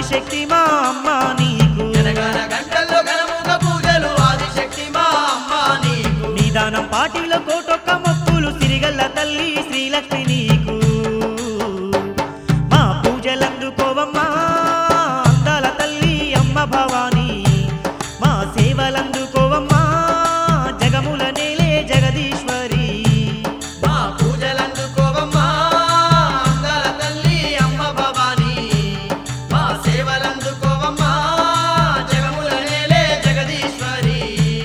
ఆదిశక్తి మా అమ్మ నీకు జనగణ గంటల్లో ఘనముగ పూజలు ఆదిశక్తి మా అమ్మ నీకు నిదానం పాటిలో కోటొక్క మొక్కులు సిరిగల్ల తల్లి శ్రీలక్ష్మి నీకు మా పూజలందుకోవమ్మా అందాల తల్లి అమ్మ భవానీ మా సేవలందుకోవమ్మా జగముల నేలే జగదీశ్వరి మా పూజలందుకోవమ్మా అందాల తల్లి అమ్మ భవానీ మా సేవలందుకోవమ్మా జగముల నేలే జగదీశ్వరి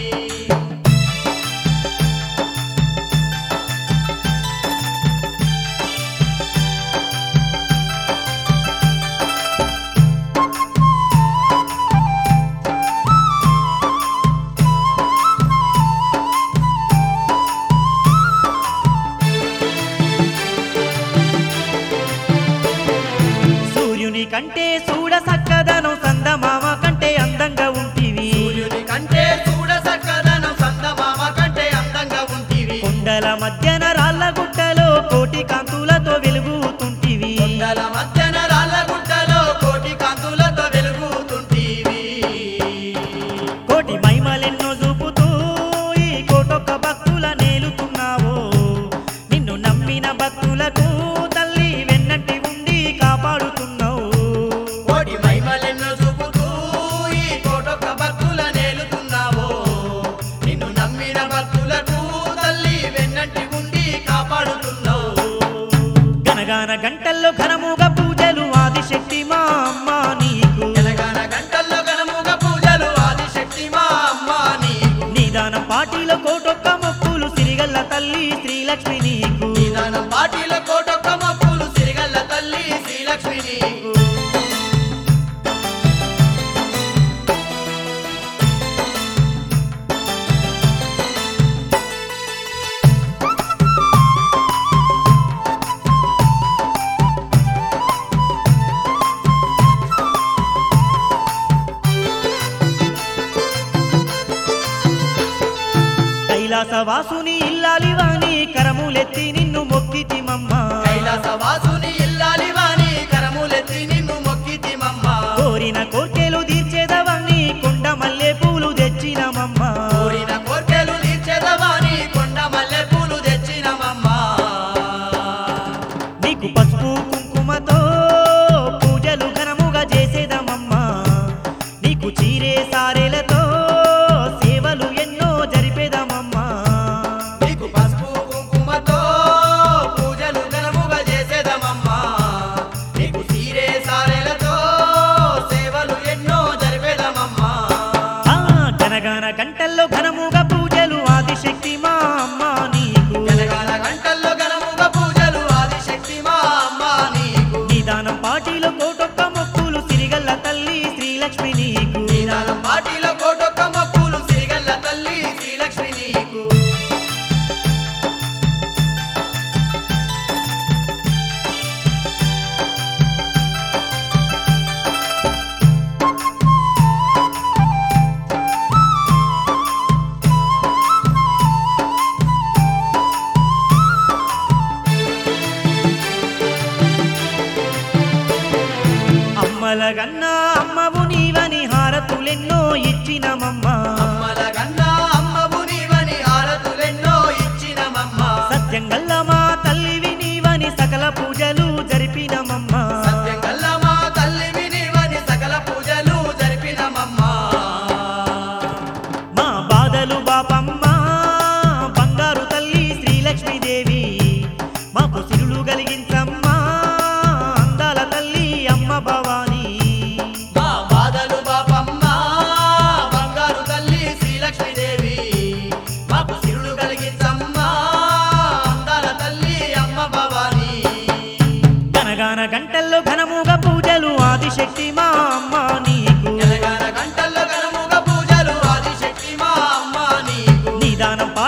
సూర్యుని కంటే చూడ సక్కదనం సందమామ కంటే అందంగా ఉంటివి సూర్యుని కంటే చూడ సక్కదనం సందమామ కంటే అందంగా ఉంటివి కొండల మధ్యన రాళ్ళ గుట్టలో కోటి కాంతులతో వెలుగుతుంటివి కొండల మధ్యన రాళ్ళ గుట్టలో కోటి కాంతులతో వెలుగుతుంటివి కోటి మహిమలెన్నో చూపుతూ ఈ కోటొక్క భక్తుల నేలుతున్నావు నిన్ను నమ్మిన భక్తులకు తల్లి వెన్నంటి ఉండి కాపాడుతున్నావు కోటి మహిమలెన్నో చూపుతూ ఈ కోటొక్క భక్తుల నేలుతున్నావో నిన్ను నమ్మిన భక్తులకు తల్లి వెన్నంటి ఉండి కాపాడుతున్నావు గనగాన గంటల్లో ఘనముగా పూజలు ఆదిశక్తి మా అమ్మ నీకు తెలంగాణ గంటల్లో గణముగ పూజలు ఆదిశక్తి మా అమ్మ నీకు నిదానం పాటిలో కోటొక్క మొక్కులు సిరిగల్ల తల్లి శ్రీలక్ష్మి నీకు నిదానం పాటిల కోటొక్క మప్పులు సిరిగల్ల తల్లి శ్రీలక్ష్మి నీకు కైలాస వాసుని ఇల్లాలివాని కరములెత్తి నిన్ను మొక్కితిమమ్మ కైలాసవాసుని ఇల్లాలి వాణి కరములెత్తి నిన్ను మొక్కితిమమ్మ కోరిన కోర్కెలు తీర్చేదవని కొండ మల్లె పూలు తెచ్చినమమ్మ కోరిన కోర్కెలు తీర్చెదవాని కొండ మల్లె పూలు తెచ్చినమమ్మ నీకు పసుపు కుంకుమతో పూజలు ఘనముగా చేసేదమమ్మ నీకు చీరే సారెలతో సేవలు ఎన్నో జరిపేదమమ్మా నీకు పసుపు కుంకుమతో పూజలు ఘనముగా చేసేదమమ్మా నీకు సీరే సారెలతో సేవలు ఎన్నో జరిపేదమమ్మా ఆ గనగాన గంటల్లో ఘనముగా పూజలు ఆదిశక్తి మా అమ్మ నీకు తెలంగాణ గంటల్లో ఘనముగా పూజలు ఆదిశక్తి మా అమ్మ నీకు నిదానం పాటిలో కోటొక్క మొక్కులు సిరిగల్ల తల్లి శ్రీలక్ష్మి నీకు నిదానం పాటిలో కోటొక్క మప్పులు సిరిగల్ల తల్లి శ్రీలక్ష్మి నీకు అమ్మల గన్నా అమ్మవు నీవని హారతులెన్నో ఇచ్చినమమ్మ అమ్మల గన్నా అమ్మవు నీవని హారతులెన్నో ఇచ్చినమమ్మ సత్యంగల్ల మా తల్లివి నీవని సకల పూజలు జరిపినమమ్మ సత్యంగల్ల మా తల్లివి నీవని సకల పూజలు జరిపినమమ్మ మా బాధలు బాపమ్మ బంగారు తల్లి శ్రీలక్ష్మీదేవి మాకు సిరులు కలిగించమ్మా అందాల తల్లి అమ్మ భవానీ మా బాధలు బాపమ్మ బంగారు తల్లి శ్రీలక్ష్మీదేవి మాకు సిరులు కలిగించమ్మా అందాల తల్లి అమ్మ భవానీ గనగాన గంటల్లో ఘనముగా పూజలు ఆదిశక్తి మా అమ్మ నీకు తెలంగాణ గంటల్లో ఘనముగా పూజలు ఆదిశక్తి మా అమ్మ నీకు నిదానం